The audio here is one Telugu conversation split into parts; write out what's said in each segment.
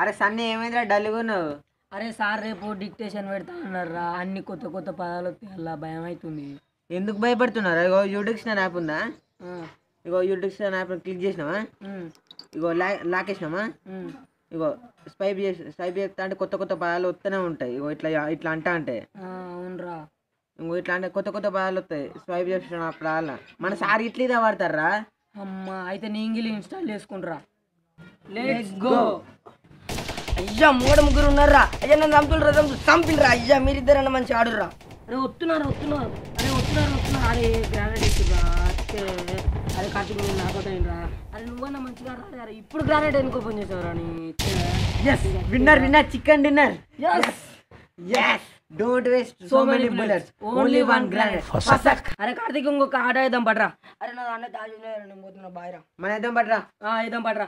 అరే సన్నీ ఏమైందిరా డల్గా ఉన్నావు అరే సార్ రేపు డిక్టేషన్ పెడతా అన్నారా అన్ని కొత్త కొత్త పదాలు వస్తాయి అలా భయం అవుతుంది ఎందుకు భయపడుతున్నారా ఇగో యూడిక్షన్ యాప్ ఉందా ఆ, ఇగో యూడిక్షన్ యాప్ క్లిక్ చేసినావా ఉమ్, ఇగో లా లాకేసినామా ఉమ్. ఇగో స్వైప్ చేసి స్వైప్ చేస్తా అంటే కొత్త కొత్త పదాలు వస్తూనే ఉంటాయి ఇగో ఇట్లా ఇట్లా అంటా అంటే ఆ, అవునరా ఇంకో ఇట్లా అంటే కొత్త కొత్త పదాలు వస్తాయి స్వైప్ చేసిన అప్పుడు అలా మన సార్ ఇట్లా ఇదే వాడతారా అమ్మా అయితే నీంగిలి ఇన్స్టాల్ చేసుకుంట్రా లెట్స్ గో అయ్యా మూడు ముగ్గురు ఉన్నారా అయ్యా నన్ను చంపులరా చంపినరా అయ్యా మీరిద్దరన్నా మంచి ఆడుర్రా అరే వస్తున్నారు వస్తున్నారు అరే వస్తున్నారు వస్తున్నారు అరే గ్రానైట్ ఇస్తురా అరే కార్తీక్ నువ్వు నాకోటైనరా అరే నువ్వన్నా మంచిగా రాదు అరే ఇప్పుడు గ్రానైట్ ఎందుకు ఓపెన్ చేసావురా నీ yes winner winner chicken dinner yes don't waste so many bullets only one grenade అరే కార్తీక్ ఇంకొక ఆట వేద్దాం పట్రా అరే నా అన్న దాజు నేను పోతున్నా బాయ్రా మన ఇద్దాం పట్రా ఆ, వేద్దాం పట్రా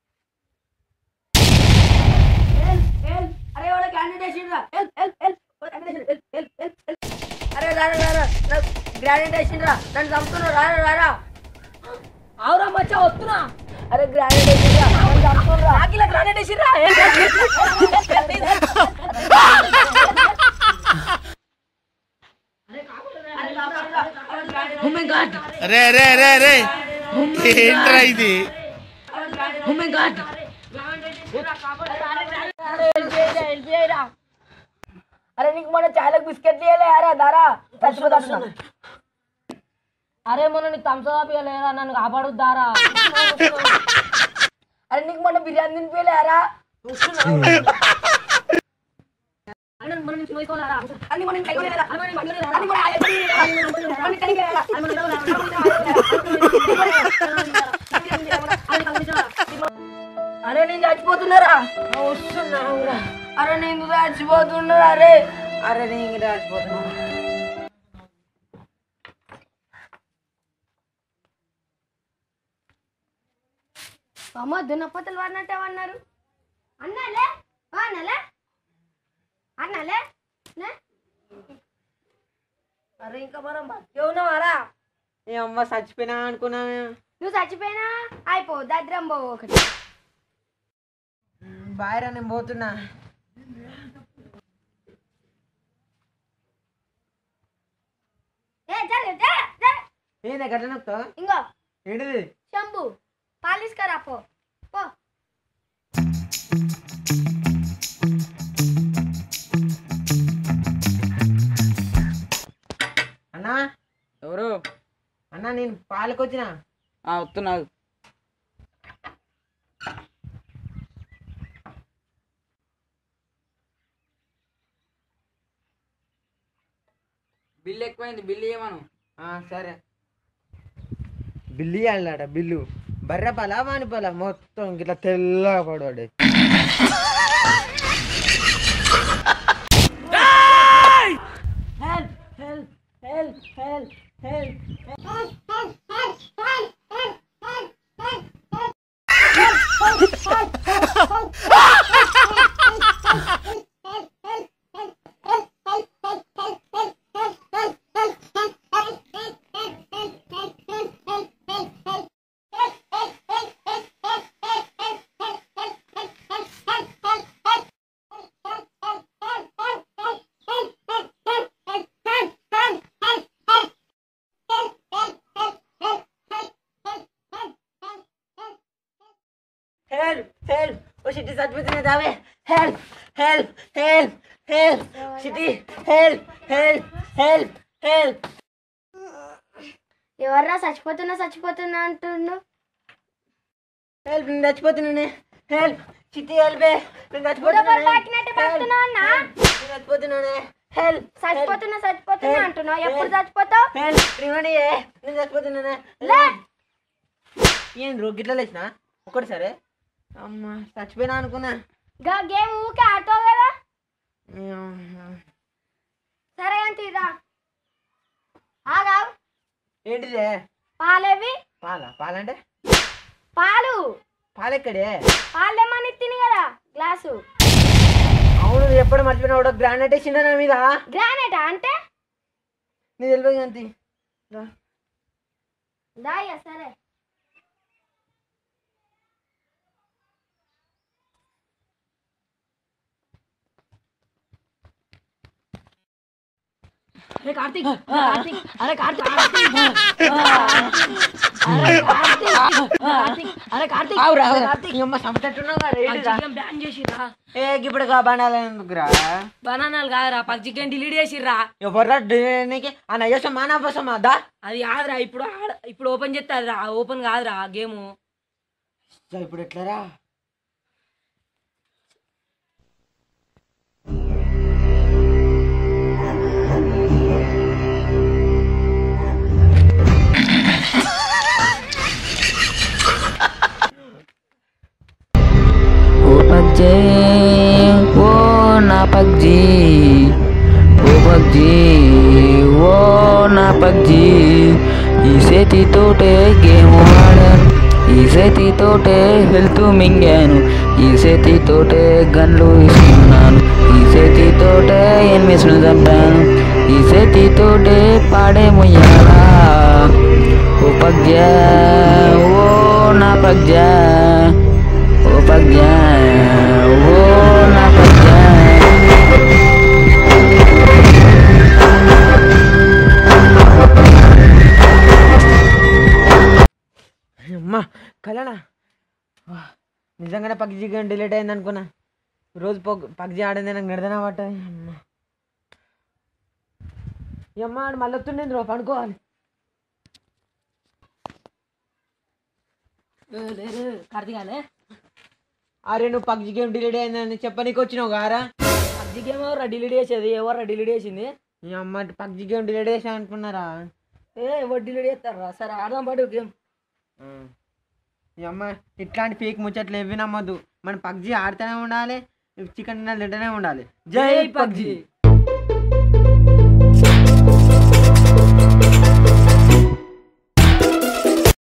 అరే వాడు క్యాండిడేట్ వేసిండ్రా help help help help help help help అరే రారా రారా గ్రానైట్ వేసిండ్రా నన్ను చంపుతున్నా రారా రారా అవురా మచ్చా వస్తున్నా అరే గ్రానైట్ వేసిండ్రా నన్ను చంపుతున్నా నాకిలా గ్రానైట్ వేసిర్రా ఓ మై గాడ్ అరే అరే అరే అరే ఏంట్రా ఇది ఓ మై గాడ్ అరే నీకు మన చాయలకు బిస్కెట్ ఇవ్వలే అరే దారా చచ్చిపోతా అరే మొన్న నీకు థమ్స్అప్ లేరా నన్ను కాపాడుద్దారా అరే నీకు మొన్న బిర్యానీ తినిపోయలే అరా అరే మన నుంచి మోసుకోవాలరా అన్ని మనం కైగొలేరా అన్ని మనం కైగొలేరా అన్ని మనం కైగొలేరా అన్ని కైగొలేరా అరే నేను చచ్చిపోతున్నారా అరే నేను చచ్చిపోతున్నా అరే అరే నేను రాసిపోతున్నా అమ్మ దున్నపోతలు వాడినట్టే అన్నారు అన్నాలే అన్నాలే అన్నాలే లే. అరే ఇంకా మనం బతికే ఉన్నావారా ఏ అమ్మ చచ్చిపోయినా అనుకున్నా నువ్వు చచ్చిపోయినా అయిపో దద్రం పో ఒకటి బాయ్ రా నేను పోతున్నా ఏ జరగ జరగ జరగ ఏందా గట్ల నొక్తావు ఇంకో ఏంటిది శంభు పాలిస్ కరా పో పో అన్నా ఎవరు అన్నా నేను పాలకొచ్చిన వస్తున్నావు బిల్లు ఎక్కువైంది బిల్లు ఇవ్వమను ఆ, సరే బిల్లు అన్నాడ బిల్లు బర్రె పాల వాని పాల మొత్తం ఇట్లా తెల్లగా పడవాడు help help help help help help help ఓ సిటీ చచ్చిపోతున్నా దావే హెల్ప్ హెల్ప్ హెల్ప్ హెల్ప్ సిటీ హెల్ప్ హెల్ప్ హెల్ప్ హెల్ప్ ఎవర్రా చచ్చిపోతున్నా చచ్చిపోతున్నా అంటుండు హెల్ప్ నేను చచ్చిపోతున్నానే హెల్ప్ సిటీ హెల్పే నేను బుడబుడ చచ్చిపోతున్నానే తాకినట్టు బతుకుతున్నావు అన్నా నేను చచ్చిపోతున్నానే హెల్ప్ చచ్చిపోతున్నా చచ్చిపోతున్నా అంటున్నావు ఎప్పుడు చచ్చిపోతావు హెల్ప్ రిమణి నేను చచ్చిపోతున్నానే లే ఏం రో గిట్ల లేచిన ఒకటి సరే అమ్మా చచ్చిపోయినా అనుకున్నా గా గేమ్ ఊకే ఆడతావు కదా ఏం- సరే అంటే రా ఆగావు ఏంటిదే పాలేవి పాల పాలంటే పాలు పాలెక్కడే పాలేమని తిని కదా గ్లాసు అవును ఎప్పుడు మర్చిపోయినా కూడా గ్రానైట్ వేసిండ నా మీద గ్రానైటా అంటే నీ తెలియదు అంతే దాయ్యా సరే అరే కార్తీక్ కార్తీక్ అరే కార్తీక్ కార్తీక్ అరే కార్తీక్ కార్తీక్ అరే కార్తీక్ ఆవురా అరే కార్తీక్ అమ్మ సంపట్టున్నావు కదా పగ్ ఏంటిదా? చికెన్ బ్యాన్ చేసిర్రా ఏ ఇప్పుడు బాణాలు ఎందుకురా బనానాలు కాదురా పగ్ చికెన్ డిలీట్ చేసిర్రా ఎవర్రా నీకు ఆ నయ్యసం మానవసమా దా అది కాదురా ఇప్పుడు ఆడ- ఇప్పుడు ఓపెన్ చేస్తారా ఓపెన్ కాదురా గేమ్ ఇప్పుడు ఎట్లరా ఓ పగ్జే ఓ నా పగ్జీ ఓ పగ్జీ ఓ నా పగ్జీ ఈ చేతితోటే గేమ్ ఆడాను ఈ చేతితోటే హెల్త్ మింగాను ఈ చేతితోటే గన్లు ఇస్తున్నాను ఈ చేతితోటే ఎనిమిస్ను చంపాను ఈ చేతితోటే పాడే ముయ్యాలా ఓ పగ్జా ఓ నా పగ్జా ఓ పగ్జా ఓ నా పగ్జా అమ్మా కలనా వా, నిజంగానే పబ్జీ గేమ్ డిలీట్ అయింది అనుకున్నా రోజు పగ్ పబ్జీ ఆడింది నాకు నిడదన పట్టది అమ్మ ఈ అమ్మ ఆడు మళ్ళీ వస్తుండేది రో పడుకోవాలి లేదు కార్తీకాలే అరే నువ్వు పబ్జీ గేమ్ డిలీట్ అయిందని చెప్పనీకి వచ్చినావు గారా పబ్జి గేమ్ ఎవరు డిలీట్ చేసేది ఎవరు డిలీట్ చేసింది ఈ అమ్మ పబ్జీ గేమ్ డిలీట్ చేసా అనుకున్నారా ఏ ఎవరు డిలీట్ చేస్తారా సరే ఆడదాం పాటు గేమ్ ఈ అమ్మ ఇట్లాంటి ఫేక్ ముచ్చట్లు ఎవి నమ్మద్దు మనం పబ్జీ ఆడుతూనే ఉండాలి చికెన్ తింటూనే ఉండాలి జై పబ్జీ